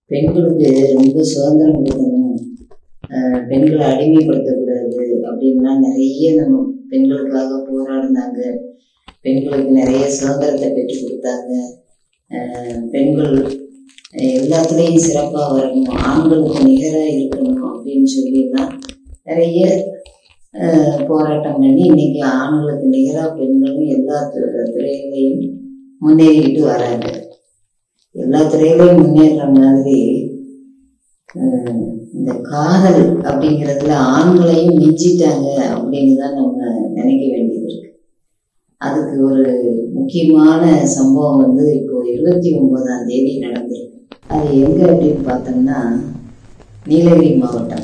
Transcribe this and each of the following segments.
பெண்களுக்கு ரொம்ப சுதந்திரம் கொடுக்கணும் அஹ் பெண்களை அடிமைப்படுத்தக்கூடாது அப்படின்லாம் நிறைய நம்ம பெண்களுக்காக போராடினாங்க பெண்களுக்கு நிறைய சுதந்திரத்தை பெற்றுக் கொடுத்தாங்க அஹ் பெண்கள் எல்லாத்துலேயும் சிறப்பாக வரணும் ஆண்களுக்கு நிகராக இருக்கணும் அப்படின்னு சொல்லிலாம் நிறைய அஹ், போராட்டம் பண்ணி இன்னைக்கு ஆண்களுக்கு நிகராக பெண்களும் எல்லா து- துறைகளையும் முன்னேறிக்கிட்டு வராங்க எல்லா துறையிலையும் முன்னேற மாதிரி அஹ், இந்த காதல் அப்படிங்கிறதுல ஆண்களையும் மிஞ்சிட்டாங்க அப்படின்னு தான் நம்ம நினைக்க வேண்டியது இருக்கு அதுக்கு ஒரு முக்கியமான சம்பவம் வந்து இப்போ இருபத்தி ஒன்பதாம் தேதி நடந்திருக்கு அது எங்க அப்படின்னு பார்த்தோம்னா நீலகிரி மாவட்டம்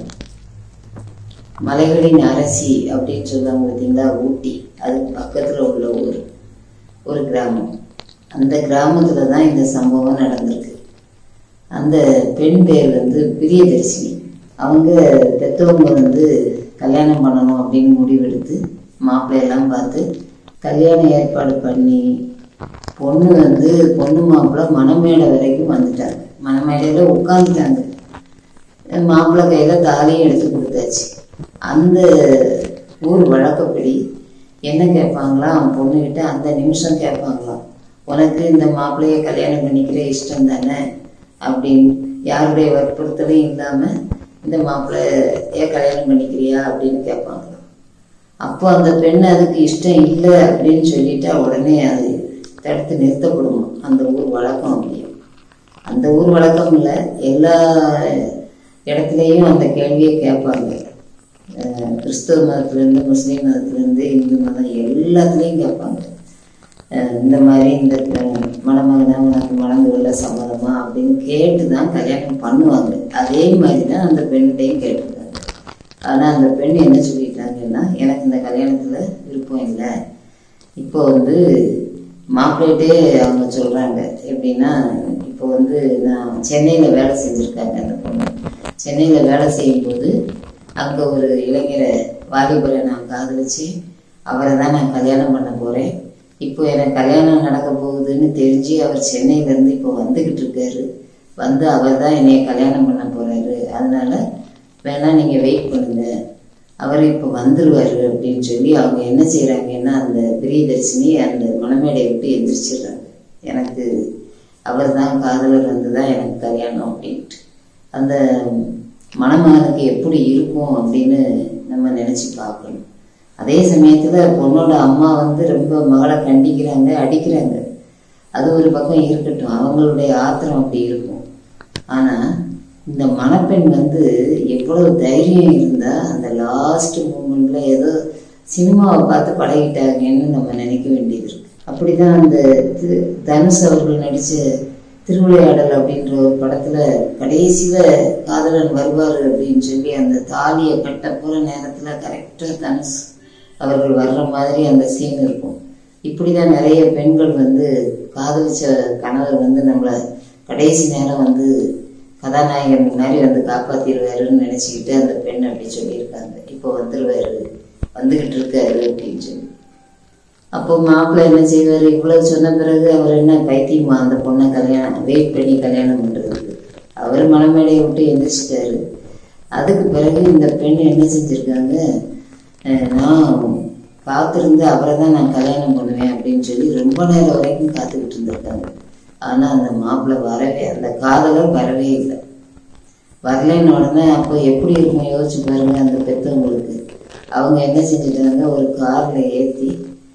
மலைகளின் அரசி அப்படின்னு சொல்லுவாங்க பார்த்தீங்களா ஊட்டி அதுக்கு பக்கத்தில் உள்ள ஊர் ஒரு கிராமம் அந்த கிராமத்தில் தான் இந்த சம்பவம் நடந்திருக்கு அந்த பெண் பேர் வந்து பிரியதர்சினி அவங்க பெற்றவங்க வந்து கல்யாணம் பண்ணணும் அப்படின்னு முடிவெடுத்து மாப்பிள்ளையெல்லாம் பார்த்து கல்யாண ஏற்பாடு பண்ணி பொண்ணு வந்து பொண்ணு மாப்பிள்ளை மணமேடை வரைக்கும் வந்துட்டாங்க மணமேடையில் உட்காந்துட்டாங்க மாப்பிள்ளை கையில் தாலியும் எடுத்து கொடுத்தாச்சு அந்த ஊர் வழக்கப்படி என்ன கேட்பாங்களாம் பொண்ணுகிட்ட அந்த நிமிஷம் கேட்பாங்களாம் உனக்கு இந்த மாப்பிள்ளைய கல்யாணம் பண்ணிக்கிற இஷ்டம் தானே அப்படின்னு யாருடைய வற்புறுத்தலும் இல்லாமல் இந்த மாப்பிள்ளைய கல்யாணம் பண்ணிக்கிறியா அப்படின்னு கேட்பாங்களாம் அப்போ அந்த பெண் அதுக்கு இஷ்டம் இல்லை அப்படின்னு சொல்லிட்டா உடனே அது தடுத்து நிறுத்தப்படுமா அந்த ஊர் வழக்கம் அப்படியும் அந்த ஊர் வழக்கம் இல்லை எல்லா இடத்துலையும் அந்த கேள்வியை கேட்பாங்க அஹ் கிறிஸ்தவ மதத்துலேருந்து முஸ்லீம் மதத்துலேருந்து இந்து மதம் எல்லாத்துலேயும் கேட்பாங்க அஹ் இந்த மாதிரி இந்த பெ- மணமகனை உனக்கு மணந்து கொள்ள சம்மதமா அப்படின்னு கேட்டு தான் கல்யாணம் பண்ணுவாங்க அதே மாதிரி தான் அந்த பெண்கிட்டையும் கேட்டிருக்காங்க ஆனால் அந்த பெண் என்ன சொல்லிட்டாங்கன்னா எனக்கு இந்த கல்யாணத்தில் விருப்பம் இல்லை இப்போ வந்து மாப்பிள்ளைகிட்டே அவங்க சொல்கிறாங்க எப்படின்னா இப்போ வந்து நான் சென்னையில் வேலை செஞ்சுருக்காங்க அந்த பொண்ணு சென்னையில் வேலை செய்யும்போது அங்கே ஒரு இளைஞரை வாலிபரை நான் காதலிச்சு அவரை தான் நான் கல்யாணம் பண்ண போகிறேன் இப்போ எனக்கு கல்யாணம் நடக்க போகுதுன்னு தெரிஞ்சு அவர் சென்னையிலேருந்து இப்போ வந்துக்கிட்டு இருக்காரு வந்து அவர் தான் என்னைய கல்யாணம் பண்ண போகிறாரு அதனால வேணா நீங்கள் வெயிட் பண்ணுங்க அவர் இப்போ வந்துருவாரு அப்படின்னு சொல்லி அவங்க என்ன செய்கிறாங்கன்னா அந்த பிரியதர்சினி அந்த மணமேடையை விட்டு எந்திரிச்சிடுறாங்க எனக்கு அவர் தான் காதலர் வந்து தான் எனக்கு கல்யாணம் அப்படின்ட்டு அந்த மணமகனுக்கு எப்படி இருக்கும் அப்படின்னு நம்ம நினச்சி பார்க்கணும் அதே சமயத்தில் பொண்ணோட அம்மா வந்து ரொம்ப மகளை கண்டிக்கிறாங்க அடிக்கிறாங்க அது ஒரு பக்கம் இருக்கட்டும் அவங்களுடைய ஆத்திரம் அப்படி இருக்கும் ஆனால் இந்த மணப்பெண் வந்து எவ்வளவு தைரியம் இருந்தால் அந்த லாஸ்ட் மூமெண்ட்ல ஏதோ சினிமாவை பார்த்து பழகிட்டாங்கன்னு நம்ம நினைக்க வேண்டியது இருக்கு அப்படிதான் அந்த திரு தனுஷ் அவர்கள் நடித்த திருவிளையாடல் அப்படின்ற ஒரு படத்துல கடைசியில காதலன் வருவார் அப்படின்னு சொல்லி அந்த தாலியை கட்ட போற நேரத்துல கரெக்டா தனுஷ் அவர்கள் வர்ற மாதிரி அந்த சீன் இருக்கும் இப்படிதான் நிறைய பெண்கள் வந்து காதலிச்ச கணவர் வந்து நம்மளை கடைசி நேரம் வந்து கதாநாயகன் முன்னாடி வந்து காப்பாத்திடுவாருன்னு நினைச்சுக்கிட்டு அந்த பெண் அப்படி சொல்லியிருக்காங்க இப்போ வந்துருவாரு வந்துகிட்டு இருக்காரு அப்படின்னு சொல்லி அப்போ மாப்பிள்ளை என்ன செய்வார் இவ்வளவு சொன்ன பிறகு அவர் என்ன பைத்தியமா அந்த பொண்ணை கல்யாணம் வெயிட் பண்ணி கல்யாணம் பண்ணுறதுக்கு அவர் மனமேடையை விட்டு எந்திரிச்சிட்டாரு அதுக்கு பிறகு இந்த பெண் என்ன செஞ்சுருக்காங்க அஹ் நான் காத்திருந்து அவரை தான் நான் கல்யாணம் பண்ணுவேன் அப்படின்னு சொல்லி ரொம்ப நேரம் வரைக்கும் காத்துக்கிட்டு இருந்திருக்காங்க ஆனால் அந்த மாப்பிள்ளை வரவே அந்த காதலர் வரவே இல்லை வரலைன்னு உடனே அப்போ எப்படி இருக்கும் யோசிச்சு பாருங்க அந்த பெற்றவங்களுக்கு அவங்க என்ன செஞ்சுட்டாங்க ஒரு காரில் ஏற்றி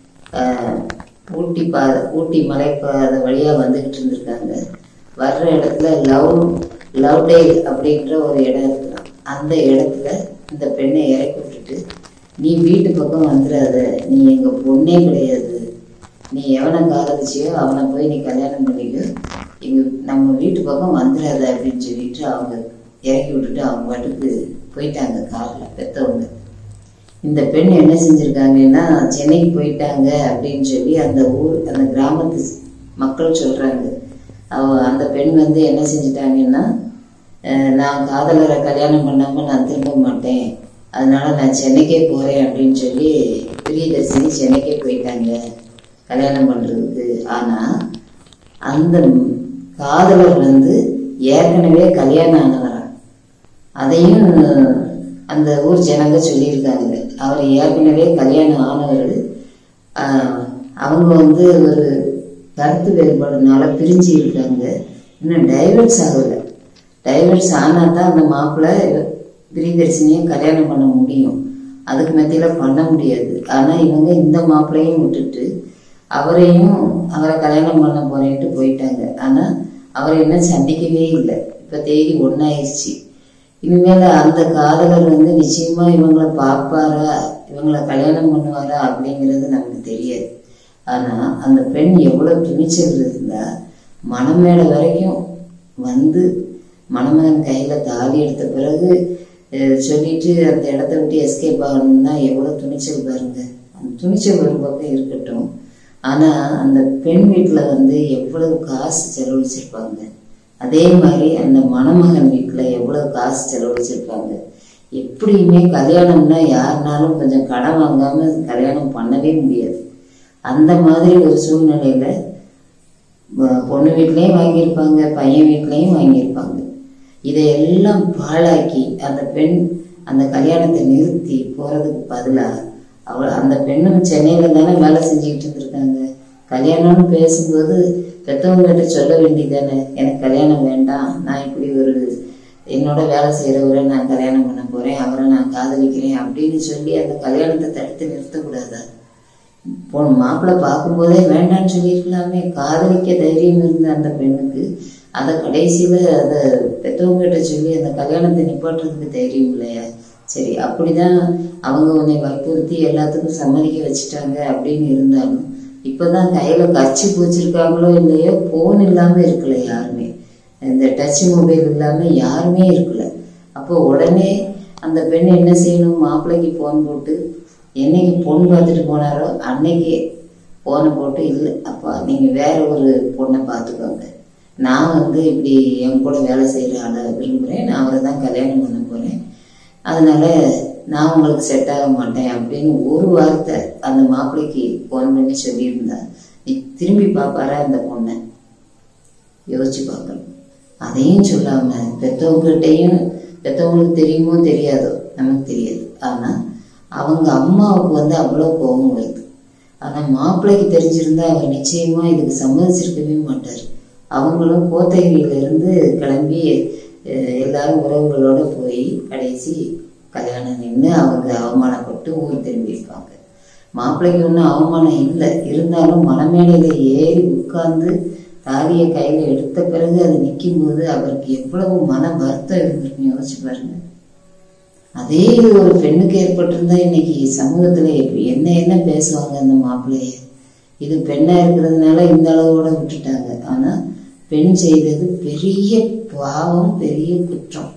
ஊட்டி பாதை ஊட்டி மலைப்பாதை வழியாக வந்துக்கிட்டு இருந்திருக்காங்க வர்ற இடத்துல லவ் லவ் டே அப்படின்ற ஒரு இடம் இருக்கலாம் அந்த இடத்துல இந்த பெண்ணை இறக்கி விட்டுட்டு நீ வீட்டு பக்கம் வந்துடாத நீ எங்கள் பொண்ணே கிடையாது நீ எவனை காதலிச்சியோ அவனை போய் நீ கல்யாணம் பண்ணிக்க எங்கள் நம்ம வீட்டு பக்கம் வந்துடாத அப்படின்னு சொல்லிட்டு அவங்க இறக்கி விட்டுட்டு அவங்க பாட்டுக்கு போயிட்டாங்க காரில் பெற்றவங்க இந்த பெண் என்ன செஞ்சுருக்காங்கன்னா சென்னைக்கு போயிட்டாங்க அப்படின்னு சொல்லி அந்த ஊர் அந்த கிராமத்து மக்கள் சொல்கிறாங்க அவ அந்த பெண் வந்து என்ன செஞ்சிட்டாங்கன்னா அஹ், நான் காதலரை கல்யாணம் பண்ணாமல் நான் திரும்ப மாட்டேன் அதனால நான் சென்னைக்கே போகிறேன் அப்படின்னு சொல்லி பிரியதர்சினி சென்னைக்கே போயிட்டாங்க கல்யாணம் பண்ணுறதுக்கு ஆனால் அந்த காதலர் வந்து ஏற்கனவே கல்யாணம் ஆனவரா அதையும் அந்த ஊர் ஜனங்க சொல்லியிருக்காங்க அவர் ஏற்கனவே கல்யாணம் ஆனவர் ஆஹ், அவங்க வந்து ஒரு கருத்து வேறுபாடுனால பிரிஞ்சு இருக்காங்க இன்னும் டைவர்ஸ் ஆகலை டைவர்ஸ் ஆனால் தான் அந்த மாப்பிள்ளை பிரியதர்சினியை கல்யாணம் பண்ண முடியும் அதுக்கு மத்தியில் பண்ண முடியாது ஆனால் இவங்க இந்த மாப்பிள்ளையும் விட்டுட்டு அவரையும் அவரை கல்யாணம் பண்ண போறேன்ட்டு போயிட்டாங்க ஆனால் அவரை இன்னும் சந்திக்கவே இல்லை இப்போ தேதி ஒன்றாயிருச்சு இனிமேல் அந்த காதலர் வந்து நிச்சயமா இவங்களை பார்ப்பாரா இவங்களை கல்யாணம் பண்ணுவாரா அப்படிங்கிறது நமக்கு தெரியாது ஆனா அந்த பெண் எவ்வளவு துணிச்சல் இருந்தா மணமேடை வரைக்கும் வந்து மணமகன் கையில தாலி எடுத்த பிறகு அஹ், சொல்லிட்டு அந்த இடத்த விட்டு எஸ்கேப் ஆகணும்னா எவ்வளவு துணிச்சல் பாருங்க அந்த துணிச்சல் ஒரு பக்கம் இருக்கட்டும் ஆனா அந்த பெண் வீட்டுல வந்து எவ்வளவு காசு செலவழிச்சிருப்பாங்க அதே மாதிரி அந்த மணமகன் வீட்டுல எவ்வளவு காசு செலவழிச்சிருப்பாங்க எப்படியுமே கல்யாணம்னா யாருனாலும் கொஞ்சம் கடன் வாங்காம கல்யாணம் பண்ணவே முடியாது அந்த மாதிரி ஒரு சூழ்நிலையில வ- பொண்ணு வீட்லேயும் வாங்கியிருப்பாங்க பையன் வீட்லேயும் வாங்கியிருப்பாங்க இதையெல்லாம் பாழாக்கி அந்த பெண் அந்த கல்யாணத்தை நிறுத்தி போறதுக்கு பதிலாக அவள் அந்த பெண்ணும் சென்னையில தானே வேலை செஞ்சுக்கிட்டு இருந்திருக்காங்க கல்யாணம்னு பேசும்போது பெற்றவங்ககிட்ட சொல்ல வேண்டியதானே எனக்கு கல்யாணம் வேண்டாம் நான் இப்படி ஒரு என்னோட வேலை செய்கிறவரை நான் கல்யாணம் பண்ண போறேன் அவரை நான் காதலிக்கிறேன் அப்படின்னு சொல்லி அந்த கல்யாணத்தை தடுத்து நிறுத்தக்கூடாதா போன மாப்பிள்ளை பார்க்கும்போதே வேண்டான்னு சொல்லியிருக்கலாமே காதலிக்க தைரியம் இருந்த அந்த பெண்ணுக்கு அதை கடைசியில அதை பெற்றவங்ககிட்ட சொல்லி அந்த கல்யாணத்தை நிப்பாட்டுறதுக்கு தைரியம் இல்லையா சரி அப்படிதான் அவங்க உன்னை வற்புறுத்தி எல்லாத்துக்கும் சம்மதிக்க வச்சுட்டாங்க அப்படின்னு இருந்தாலும் இப்பதான் கையில கச்சி வச்சிருக்காங்களோ இல்லையோ போன் இல்லாம இருக்கல யாருமே இந்த டச் மொபைல் இல்லாம யாருமே இருக்கல அப்போ உடனே அந்த பெண் என்ன செய்யணும் மாப்பிள்ளைக்கு போன் போட்டு என்னைக்கு பொண்ணு பார்த்துட்டு போனாரோ அன்னைக்கு போனை போட்டு இல்லை அப்பா நீங்கள் வேற ஒரு பொண்ணை பார்த்துக்கோங்க நான் வந்து இப்படி என் கூட வேலை செய்கிற ஆளை விரும்புகிறேன் நான் அவரை தான் கல்யாணம் பண்ண போகிறேன் அதனால நான் உங்களுக்கு செட் ஆக மாட்டேன் அப்படின்னு ஒரு வார்த்தை அந்த மாப்பிள்ளைக்கு ஃபோன் பண்ணி சொல்லியிருந்தா நீ திரும்பி பார்ப்பாரா அந்த பொண்ணை யோசிச்சு பார்க்கணும் அதையும் சொல்லாம பெற்றவங்ககிட்டையும் பெற்றவங்களுக்கு தெரியுமோ தெரியாதோ நமக்கு தெரியாது ஆனா அவங்க அம்மாவுக்கு வந்து அவ்வளோ கோபம் வருது ஆனா மாப்பிள்ளைக்கு தெரிஞ்சிருந்தா அவர் நிச்சயமா இதுக்கு சம்மதிச்சிருக்கவே மாட்டார் அவங்களும் கோத்தகிரியில இருந்து கிளம்பி அஹ், எல்லாரும் உறவுகளோட போய் கடைசி கல்யாணம் நின்று அவங்க அவமானப்பட்டு ஊர் திரும்பியிருப்பாங்க மாப்பிள்ளைக்கு ஒன்றும் அவமானம் இல்லை இருந்தாலும் மணமேடையில ஏறி உட்கார்ந்து தாலியை கையில எடுத்த பிறகு அது நிற்கும் போது அவருக்கு எவ்வளவு மன வருத்தம் இருந்திருக்கும் யோசிச்சு பாருங்க அதே இது ஒரு பெண்ணுக்கு ஏற்பட்டிருந்தா இன்னைக்கு சமூகத்துல எப்படி என்ன என்ன பேசுவாங்க அந்த மாப்பிள்ளைய இது பெண்ணா இருக்கிறதுனால இந்த அளவோட விட்டுட்டாங்க ஆனா பெண் செய்தது பெரிய பாவம் பெரிய குற்றம்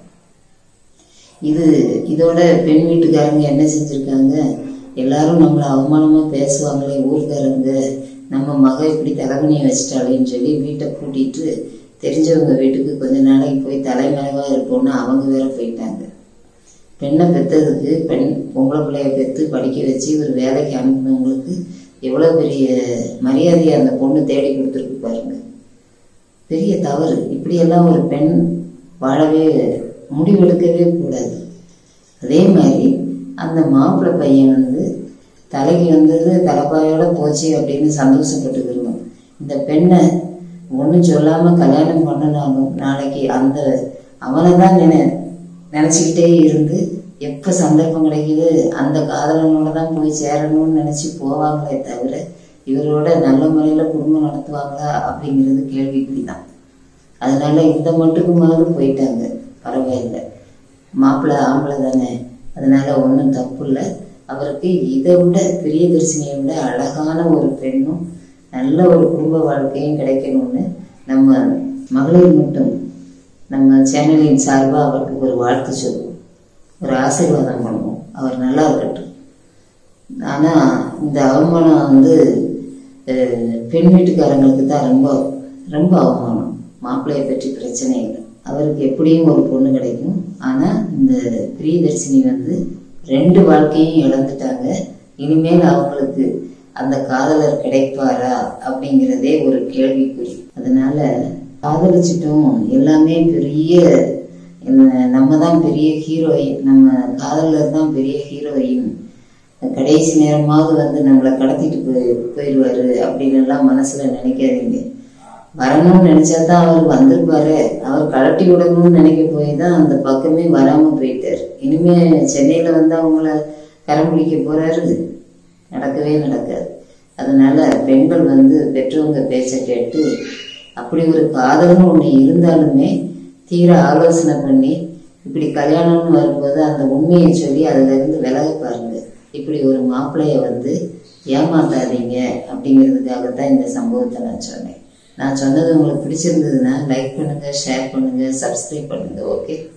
இது இதோட பெண் வீட்டுக்காரங்க என்ன செஞ்சிருக்காங்க எல்லாரும் நம்மளை அவமானமா பேசுவாங்களே ஊர்க்காரங்க நம்ம மக இப்படி தலைவணியை வச்சிட்டாளேன்னு சொல்லி வீட்டை கூட்டிட்டு தெரிஞ்சவங்க வீட்டுக்கு கொஞ்ச நாளைக்கு போய் தலைமறைவா இருப்போம்னு அவங்க வேற போயிட்டாங்க பெண்ணை பெத்ததுக்கு பெண் பொம்பளை பிள்ளைய பெத்து படிக்க வச்சு ஒரு வேலைக்கு அனுப்புனவங்களுக்கு எவ்வளவு பெரிய மரியாதையை அந்த பொண்ணு தேடி கொடுத்துருக்கு பாருங்க பெரிய தவறு இப்படியெல்லாம் ஒரு பெண் வாழவே முடிவெடுக்கவே கூடாது அதே மாதிரி அந்த மாப்பிள்ளை பையன் வந்து தலைக்கு வந்தது தலைப்பாயோட போச்சு அப்படின்னு சந்தோஷப்பட்டுக்கணும் இந்த பெண்ணை ஒன்றும் சொல்லாம கல்யாணம் பண்ணினாலும் நாளைக்கு அந்த அவனை தான் நினை நினச்சிக்கிட்டே இருந்து எப்போ சந்தர்ப்பம் கிடைக்குது அந்த காதலனோட தான் போய் சேரணும்னு நினச்சி போவாங்களே தவிர இவரோட நல்ல முறையில் குடும்பம் நடத்துவாங்களா அப்படிங்கிறது கேள்விக்குறி தான் அதனால இந்த மட்டுக்குமாவது போயிட்டாங்க பரவாயில்லை மாப்பிள்ளை ஆம்பளை தானே அதனால ஒன்றும் தப்பு இல்லை அவருக்கு இதை விட பிரியதர்சினியை விட அழகான ஒரு பெண்ணும் நல்ல ஒரு குடும்ப வாழ்க்கையும் கிடைக்கணும்னு நம்ம மகளிர் மட்டும் நம்ம சேனலின் சார்பாக அவருக்கு ஒரு வாழ்த்து சொல்லுவோம் ஒரு ஆசீர்வாதம் பண்ணுவோம் அவர் நல்லா இருக்கட்டும் ஆனால் இந்த அவமானம் வந்து அஹ், பெண் வீட்டுக்காரங்களுக்கு தான் ரொம்ப ரொம்ப அவமானம் மாப்பிள்ளையை பற்றி பிரச்சனை இல்லை அவருக்கு எப்படியும் ஒரு பொண்ணு கிடைக்கும் ஆனால் இந்த பிரியதர்சினி வந்து ரெண்டு வாழ்க்கையும் இழந்துட்டாங்க இனிமேல் அவங்களுக்கு அந்த காதலர் கிடைப்பாரா அப்படிங்கிறதே ஒரு கேள்விக்குறி அதனால காதலிச்சிட்டோம் எல்லாமே பெரிய என்ன- நம்ம தான் பெரிய ஹீரோயின் நம்ம காதலர் தான் பெரிய ஹீரோயின் கடைசி நேரமாவது வந்து நம்மளை கடத்திட்டு போய் போயிடுவாரு அப்படின்னு எல்லாம் மனசுல நினைக்காதீங்க வரணும்னு நினைச்சா தான் அவர் வந்திருப்பாரு அவர் கழட்டி விடணும்னு நினைக்க போய் தான் அந்த பக்கமே வராம போயிட்டார் இனிமே சென்னையில வந்து அவங்கள கரம் பிடிக்க போறாரு நடக்கவே நடக்காது அதனால பெண்கள் வந்து பெற்றவங்க பேச்சை கேட்டு அப்படி ஒரு காதல்னு ஒன்று இருந்தாலுமே தீர ஆலோசனை பண்ணி இப்படி கல்யாணம்னு வரும்போது அந்த உண்மையை சொல்லி அதுல இருந்து விலக பாருங்க இப்படி ஒரு மாப்பிள்ளைய வந்து ஏமாத்தாதீங்க அப்படிங்கிறதுக்காக தான் இந்த சம்பவத்தை நான் சொன்னேன் நான் சொன்னது உங்களுக்கு பிடிச்சிருந்ததுன்னா லைக் பண்ணுங்க ஷேர் பண்ணுங்க சப்ஸ்கிரைப் பண்ணுங்க ஓகே